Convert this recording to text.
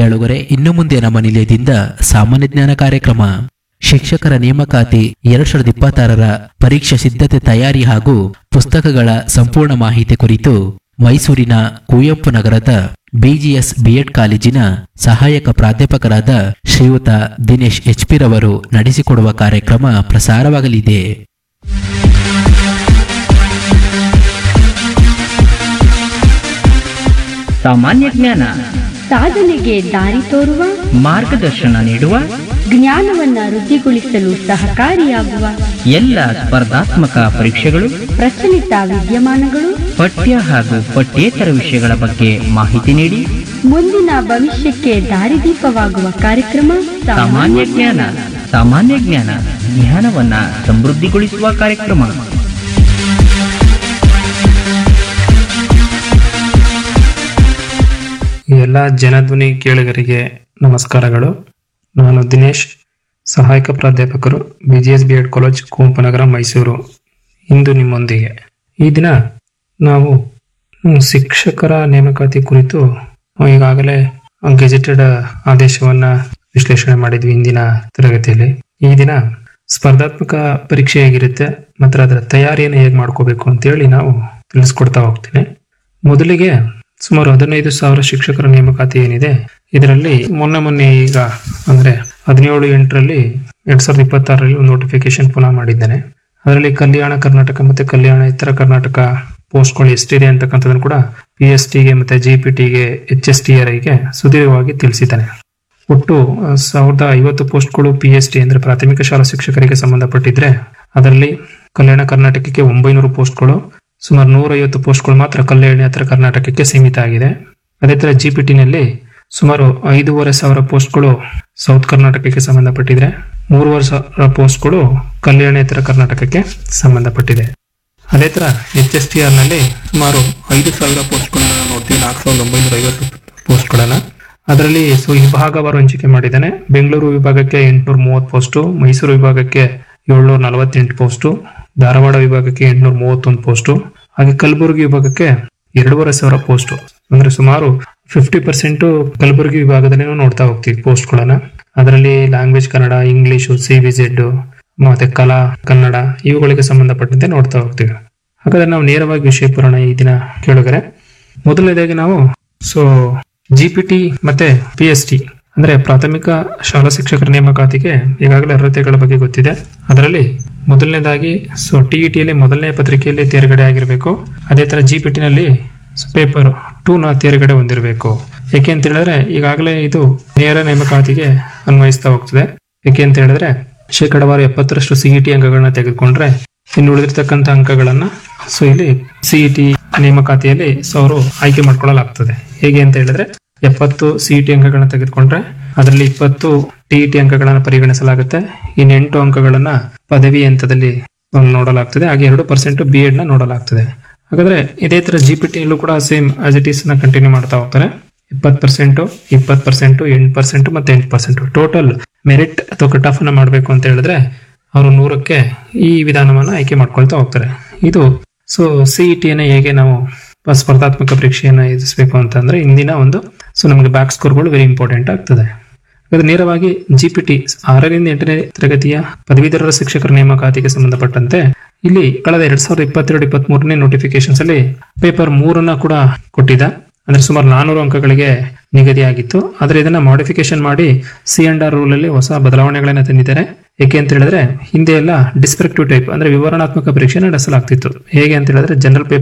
ಕೇಳುಗರೆ ಇನ್ನು ಮುಂದೆ ನಮ್ಮ ನಿಲಯದಿಂದ ಸಾಮಾನ್ಯ ಜ್ಞಾನ ಕಾರ್ಯಕ್ರಮ ಶಿಕ್ಷಕರ ನೇಮಕಾತಿ ಎರಡ್ ಸಾವಿರದ ಇಪ್ಪತ್ತಾರರ ಪರೀಕ್ಷಾ ಸಿದ್ಧತೆ ತಯಾರಿ ಹಾಗೂ ಪುಸ್ತಕಗಳ ಸಂಪೂರ್ಣ ಮಾಹಿತಿ ಕುರಿತು ಮೈಸೂರಿನ ಕುವೆಂಪು ನಗರದ ಬಿಜಿಎಸ್ ಬಿಎಡ್ ಕಾಲೇಜಿನ ಸಹಾಯಕ ಪ್ರಾಧ್ಯಾಪಕರಾದ ಶ್ರೀಯುತ ದಿನೇಶ್ ಎಚ್ ಪಿ ರವರು ನಡೆಸಿಕೊಡುವ ಕಾರ್ಯಕ್ರಮ ಪ್ರಸಾರವಾಗಲಿದೆ ಸಾಮಾನ್ಯ ಜ್ಞಾನ ಸಾಧನೆಗೆ ದಾರಿ ತೋರುವ ಮಾರ್ಗದರ್ಶನ ನೀಡುವ ಜ್ಞಾನವನ್ನ ವೃದ್ಧಿಗೊಳಿಸಲು ಸಹಕಾರಿಯಾಗುವ ಎಲ್ಲ ಸ್ಪರ್ಧಾತ್ಮಕ ಪರೀಕ್ಷೆಗಳು ಪ್ರಚಲಿತ ವಿದ್ಯಮಾನಗಳು ಪಠ್ಯ ಹಾಗೂ ಪಠ್ಯೇತರ ವಿಷಯಗಳ ಬಗ್ಗೆ ಮಾಹಿತಿ ನೀಡಿ ಮುಂದಿನ ಭವಿಷ್ಯಕ್ಕೆ ದಾರಿದೀಪವಾಗುವ ಕಾರ್ಯಕ್ರಮ ಸಾಮಾನ್ಯ ಜ್ಞಾನ ಸಾಮಾನ್ಯ ಜ್ಞಾನ ಜ್ಞಾನವನ್ನ ಸಮೃದ್ಧಿಗೊಳಿಸುವ ಕಾರ್ಯಕ್ರಮ ಎಲ್ಲ ಜನಧ್ವನಿ ಕೇಳುಗರಿಗೆ ನಮಸ್ಕಾರಗಳು ನಾನು ದಿನೇಶ್ ಸಹಾಯಕ ಪ್ರಾಧ್ಯಾಪಕರು B G S B Ed college Kuvempunagara Mysuru ಇಂದು ನಿಮ್ಮೊಂದಿಗೆ ಈ ದಿನ ನಾವು ಹ್ಮ್, ಶಿಕ್ಷಕರ ನೇಮಕಾತಿ ಕುರಿತು ಈಗಾಗಲೇ ಗೆಜೆಟೆಡ್ ಆದೇಶವನ್ನ ವಿಶ್ಲೇಷಣೆ ಮಾಡಿದ್ವಿ ಇಂದಿನ ತರಗತಿಯಲ್ಲಿ ಈ ದಿನ ಸ್ಪರ್ಧಾತ್ಮಕ ಪರೀಕ್ಷೆ ಹೇಗಿರುತ್ತೆ ಮತ್ತು ಅದರ ತಯಾರಿಯನ್ನು ಹೇಗೆ ಮಾಡ್ಕೋಬೇಕು ಅಂತೇಳಿ ನಾವು ತಿಳಿಸ್ಕೊಡ್ತಾ ಹೋಗ್ತೀನಿ ಮೊದಲಿಗೆ ಸುಮಾರು ಹದಿನೈದು ಸಾವಿರ ಶಿಕ್ಷಕರ ನೇಮಕಾತಿ ಏನಿದೆ ಇದರಲ್ಲಿ ಮೊನ್ನೆ ಮೊನ್ನೆ ಈಗ ಅಂದ್ರೆ ಹದಿನೇಳು ಎಂಟರಲ್ಲಿ ಎರಡ್ ಸಾವಿರದ ಇಪ್ಪತ್ತಾರರಲ್ಲಿ ಒಂದು ನೋಟಿಫಿಕೇಶನ್ ಪುನಃ ಮಾಡಿದ್ದೇನೆ ಅದರಲ್ಲಿ ಕಲ್ಯಾಣ ಕರ್ನಾಟಕ ಮತ್ತೆ ಕಲ್ಯಾಣ ಇತರ ಕರ್ನಾಟಕ ಪೋಸ್ಟ್ಗಳು ಎಷ್ಟಿದೆ ಅಂತಕ್ಕಂಥದ್ದನ್ನು ಕೂಡ ಪಿ ಎಸ್ ಟಿಗೆ ಮತ್ತೆ ಜಿ ಪಿ ಟಿಗೆ ಎಚ್ ಎಸ್ ಟಿ ಆರ್ ಐಗೆ ಸುದೀರ್ಘವಾಗಿ ತಿಳಿಸಿದ್ದಾನೆ ಒಟ್ಟು ಆ, ಸಾವಿರದ ಐವತ್ತು ಪೋಸ್ಟ್ಗಳು ಪಿ ಎಸ್ ಟಿ ಅಂದ್ರೆ ಪ್ರಾಥಮಿಕ ಶಾಲಾ ಶಿಕ್ಷಕರಿಗೆ ಸಂಬಂಧಪಟ್ಟಿದ್ರೆ ಅದರಲ್ಲಿ ಕಲ್ಯಾಣ ಕರ್ನಾಟಕಕ್ಕೆ ಒಂಬೈನೂರು ಪೋಸ್ಟ್ಗಳು ಸುಮಾರು ನೂರೈವತ್ತು ಪೋಸ್ಟ್ಗಳು ಮಾತ್ರ ಕಲ್ಯಾಣೇತರ ಕರ್ನಾಟಕಕ್ಕೆ ಸೀಮಿತ ಆಗಿದೆ ಅದೇ ತರ ಜಿ ಪಿ ಟಿನಲ್ಲಿ ಸುಮಾರು ಐದೂವರೆ ಸಾವಿರ ಪೋಸ್ಟ್ಗಳು ಸೌತ್ ಕರ್ನಾಟಕಕ್ಕೆ ಸಂಬಂಧಪಟ್ಟಿದ್ರೆ ಮೂರುವರೆ ಸಾವಿರ ಪೋಸ್ಟ್ಗಳು ಕಲ್ಯಾಣೇತರ ಕರ್ನಾಟಕಕ್ಕೆ ಸಂಬಂಧಪಟ್ಟಿದೆ ಅದೇ ತರ ಎಚ್ ಎಸ್ ಟಿ ಆರ್ ನಲ್ಲಿ ಸುಮಾರು ಐದು ಸಾವಿರ ಪೋಸ್ಟ್ಗಳನ್ನ ನಾವು ನೋಡ್ತೀವಿ ನಾಲ್ಕು ಸಾವಿರದ ಒಂಬೈನೂರ ಐವತ್ತು ಪೋಸ್ಟ್ಗಳನ್ನ ಅದರಲ್ಲಿ ಸೊ ವಿಭಾಗವಾರು ಹಂಚಿಕೆ ಮಾಡಿದ್ದಾನೆ ಬೆಂಗಳೂರು ವಿಭಾಗಕ್ಕೆ ಎಂಟುನೂರ ಮೂವತ್ತು ಪೋಸ್ಟು ಮೈಸೂರು ವಿಭಾಗಕ್ಕೆ ಏಳ್ನೂರ ನಲವತ್ತೆಂಟು ಪೋಸ್ಟು ಧಾರವಾಡ ವಿಭಾಗಕ್ಕೆ ಎಂಟುನೂರ ಮೂವತ್ತೊಂದು ಪೋಸ್ಟು ಹಾಗೆ ಕಲಬುರಗಿ ವಿಭಾಗಕ್ಕೆ ಎರಡೂವರೆ ಸಾವಿರ ಪೋಸ್ಟು ಅಂದ್ರೆ ಸುಮಾರು ಫಿಫ್ಟಿ ಪರ್ಸೆಂಟ್ ಕಲಬುರಗಿ ವಿಭಾಗದಲ್ಲಿ ನಾವು ನೋಡ್ತಾ ಹೋಗ್ತೀವಿ ಪೋಸ್ಟ್ಗಳನ್ನ ಅದರಲ್ಲಿ language Kannada English C B Z ಮತ್ತೆ ಕಲಾ ಕನ್ನಡ ಇವುಗಳಿಗೆ ಸಂಬಂಧಪಟ್ಟಂತೆ ನೋಡ್ತಾ ಹೋಗ್ತೀವಿ ಹಾಗಾದ್ರೆ ನಾವು ನೇರವಾಗಿ ವಿಷಯ ಪುರಾಣ ಈ ದಿನ ಕೇಳಿದರೆ ಮೊದಲನೇದಾಗಿ ನಾವು ಸೊ ಜಿ ಪಿ ಟಿ ಮತ್ತೆ ಪಿ ಎಸ್ ಟಿ ಅಂದ್ರೆ ಪ್ರಾಥಮಿಕ ಶಾಲಾ ಶಿಕ್ಷಕರ ನೇಮಕಾತಿಗೆ ಈಗಾಗಲೇ ಅರ್ಹತೆಗಳ ಬಗ್ಗೆ ಗೊತ್ತಿದೆ ಅದರಲ್ಲಿ ಮೊದಲನೇದಾಗಿ ಸೊ ಟಿ ಇ ಟಿಯಲ್ಲಿ ಮೊದಲನೇ ಪತ್ರಿಕೆಯಲ್ಲಿ ತೇರ್ಗಡೆ ಆಗಿರಬೇಕು ಅದೇ ತರ ಜಿ ಪಿ ಟಿನಲ್ಲಿ ಪೇಪರ್ ಟೂ ನ ತೇರ್ಗಡೆ ಹೊಂದಿರಬೇಕು ಯಾಕೆ ಅಂತ ಹೇಳಿದ್ರೆ ಈಗಾಗಲೇ ಇದು ನೇರ ನೇಮಕಾತಿಗೆ ಅನ್ವಯಿಸ್ತಾ ಹೋಗ್ತದೆ ಯಾಕೆ ಅಂತ ಹೇಳಿದ್ರೆ ಶೇಕಡವಾರು ಎಪ್ಪತ್ತರಷ್ಟು ಸಿಇಟಿ ಅಂಕಗಳನ್ನ ತೆಗೆದುಕೊಂಡ್ರೆ ಇನ್ನು ಉಳಿದಿರ್ತಕ್ಕಂಥ ಅಂಕಗಳನ್ನ ಸೊ ಇಲ್ಲಿ ಸಿಇಟಿ ನೇಮಕಾತಿಯಲ್ಲಿ ಸೊ ಅವರು ಆಯ್ಕೆ ಮಾಡ್ಕೊಳ್ಳಲಾಗ್ತದೆ ಹೇಗೆ ಅಂತ ಹೇಳಿದ್ರೆ ಎಪ್ಪತ್ತು ಸಿಇಟಿ ಅಂಕಗಳನ್ನ ತೆಗೆದುಕೊಂಡ್ರೆ ಅದರಲ್ಲಿ ಇಪ್ಪತ್ತು ಟಿಇಟಿ ಅಂಕಗಳನ್ನ ಪರಿಗಣಿಸಲಾಗುತ್ತೆ ಇನ್ನು ಎಂಟು ಅಂಕಗಳನ್ನ ಪದವಿ ಹಂತದಲ್ಲಿ ನೋಡಲಾಗ್ತದೆ ಹಾಗೆ ಎರಡು ಪರ್ಸೆಂಟ್ ಬಿ ಎಡ್ ನ ನೋಡಲಾಗ್ತದೆ ಹಾಗಾದ್ರೆ ಇದೇ ತರ ಜಿ ಪಿ ಟಿಯಲ್ಲೂ ಕೂಡ ಸೇಮ್ ಆಸ್ ಇಟ್ ಈಸ್ ನ ಕಂಟಿನ್ಯೂ ಮಾಡ್ತಾ ಹೋಗ್ತಾರೆ ಇಪ್ಪತ್ತು ಪರ್ಸೆಂಟ್ ಇಪ್ಪತ್ತು ಪರ್ಸೆಂಟ್ ಎಂಟು ಪರ್ಸೆಂಟ್ ಮತ್ತೆ ಎಂಟು ಪರ್ಸೆಂಟ್ ಟೋಟಲ್ ಮೆರಿಟ್ ಅಥವಾ ಕಟ್ ಆಫ್ ಅನ್ನ ಮಾಡಬೇಕು ಅಂತ ಹೇಳಿದ್ರೆ ಅವರು ನೂರಕ್ಕೆ ಈ ವಿಧಾನವನ್ನ ಆಯ್ಕೆ ಮಾಡ್ಕೊಳ್ತಾ ಹೋಗ್ತಾರೆ ಇದು ಸೊ ಸಿಇಟಿಯನ್ನ ಹೇಗೆ ನಾವು ಸ್ಪರ್ಧಾತ್ಮಕ ಪರೀಕ್ಷೆಯನ್ನ ಎದುರಿಸಬೇಕು ಅಂತಂದ್ರೆ ಇಂದಿನ ಒಂದು ಸೊ ನಮಗೆ ಬ್ಯಾಕ್ ಸ್ಕೋರ್ಗಳು ವೆರಿ ಇಂಪಾರ್ಟೆಂಟ್ ಆಗ್ತದೆ ಹಾಗಾದ್ರೆ ನೇರವಾಗಿ ಜಿ ಪಿ ಟಿ ಆರರಿಂದ ಎಂಟನೇ ತರಗತಿಯ ಪದವೀಧರರ ಶಿಕ್ಷಕರ ನೇಮಕಾತಿಗೆ ಸಂಬಂಧಪಟ್ಟಂತೆ ಇಲ್ಲಿ ಕಳೆದ ಎರಡ್ ಸಾವಿರದ ಇಪ್ಪತ್ತೆರಡು ಇಪ್ಪತ್ತ್ ಮೂರನೇ ನೋಟಿಫಿಕೇಶನ್ಸ್ ಅಲ್ಲಿ ಪೇಪರ್ ಮೂರನ್ನ ಕೂಡ ಕೊಟ್ಟಿದ್ದ ಅಂದ್ರೆ ಸುಮಾರು ನಾನೂರು ಅಂಕಗಳಿಗೆ ನಿಗದಿಯಾಗಿತ್ತು ಆದ್ರೆ ಇದನ್ನ ಮಾಡಿಫಿಕೇಶನ್ ಮಾಡಿ ಸಿ ಅಂಡ್ ಆರ್ ರೂಲ್ ಅಲ್ಲಿ ಹೊಸ ಬದಲಾವಣೆಗಳನ್ನ ತಂದಿದ್ದಾರೆ ಏಕೆ ಅಂತ ಹೇಳಿದ್ರೆ ಹಿಂದೆ ಎಲ್ಲ ಡಿಸ್ಕ್ರಿಪ್ಟಿವ್ ಟೈಪ್ ಅಂದ್ರೆ ವಿವರಣಾತ್ಮಕ ಪರೀಕ್ಷೆ ನಡೆಸಲಾಗ್ತಿತ್ತು ಹೇಗೆ ಅಂತ ಹೇಳಿದ್ರೆ ಜನರಲ್ ಪೇಪರ್